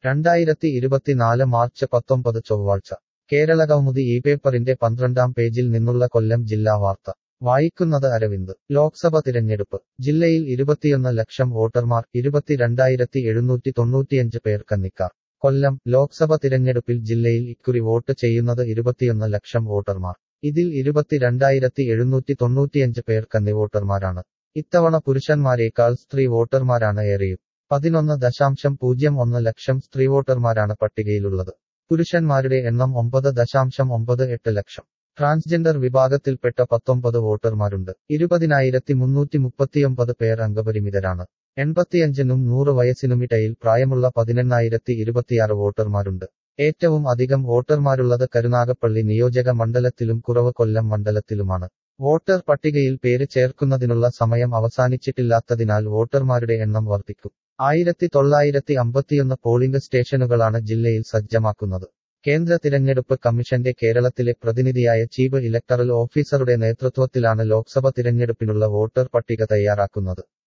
രണ്ടായിരത്തി ഇരുപത്തിനാല് മാർച്ച് പത്തൊമ്പത് ചൊവ്വാഴ്ച കേരളകൗമുദി ഈ പേപ്പറിന്റെ പന്ത്രണ്ടാം പേജിൽ നിന്നുള്ള കൊല്ലം ജില്ലാ വാർത്ത വായിക്കുന്നത് അരവിന്ദ് ലോക്സഭ തിരഞ്ഞെടുപ്പ് ജില്ലയിൽ ഇരുപത്തിയൊന്ന് ലക്ഷം വോട്ടർമാർ ഇരുപത്തിരണ്ടായിരത്തി എഴുന്നൂറ്റി തൊണ്ണൂറ്റിയഞ്ച് പേർ കന്നിക്കാർ കൊല്ലം ലോക്സഭ തിരഞ്ഞെടുപ്പിൽ ജില്ലയിൽ ഇക്കുറി വോട്ട് ചെയ്യുന്നത് ഇരുപത്തിയൊന്ന് ലക്ഷം വോട്ടർമാർ ഇതിൽ ഇരുപത്തിരണ്ടായിരത്തി എഴുന്നൂറ്റി തൊണ്ണൂറ്റിയഞ്ച് പേർ കന്നിവോട്ടർമാരാണ് ഇത്തവണ പുരുഷന്മാരേക്കാൾ സ്ത്രീ വോട്ടർമാരാണ് ഏറെയും പതിനൊന്ന് ദശാംശം പൂജ്യം ഒന്ന് ലക്ഷം സ്ത്രീ വോട്ടർമാരാണ് പട്ടികയിലുള്ളത് പുരുഷന്മാരുടെ എണ്ണം ഒമ്പത് ദശാംശം ഒമ്പത് എട്ട് ലക്ഷം ട്രാൻസ്ജെൻഡർ വിഭാഗത്തിൽപ്പെട്ട പത്തൊമ്പത് വോട്ടർമാരുണ്ട് ഇരുപതിനായിരത്തി മുന്നൂറ്റി മുപ്പത്തിയൊമ്പത് പേർ അംഗപരിമിതരാണ് എൺപത്തിയഞ്ചിനും നൂറ് വയസ്സിനുമിടയിൽ പ്രായമുള്ള പതിനെണ്ണായിരത്തി ഇരുപത്തിയാറ് വോട്ടർമാരുണ്ട് ഏറ്റവും അധികം വോട്ടർമാരുള്ളത് കരുനാഗപ്പള്ളി നിയോജക മണ്ഡലത്തിലും കുറവ് കൊല്ലം മണ്ഡലത്തിലുമാണ് വോട്ടർ പട്ടികയിൽ പേര് ചേർക്കുന്നതിനുള്ള സമയം അവസാനിച്ചിട്ടില്ലാത്തതിനാൽ വോട്ടർമാരുടെ എണ്ണം വർദ്ധിക്കും ആയിരത്തി തൊള്ളായിരത്തി അമ്പത്തിയൊന്ന് പോളിംഗ് സ്റ്റേഷനുകളാണ് ജില്ലയിൽ സജ്ജമാക്കുന്നത് കേന്ദ്ര തിരഞ്ഞെടുപ്പ് കമ്മീഷന്റെ കേരളത്തിലെ പ്രതിനിധിയായ ചീഫ് ഇലക്ടറൽ ഓഫീസറുടെ നേതൃത്വത്തിലാണ് ലോക്സഭ തിരഞ്ഞെടുപ്പിനുള്ള വോട്ടർ പട്ടിക തയ്യാറാക്കുന്നത്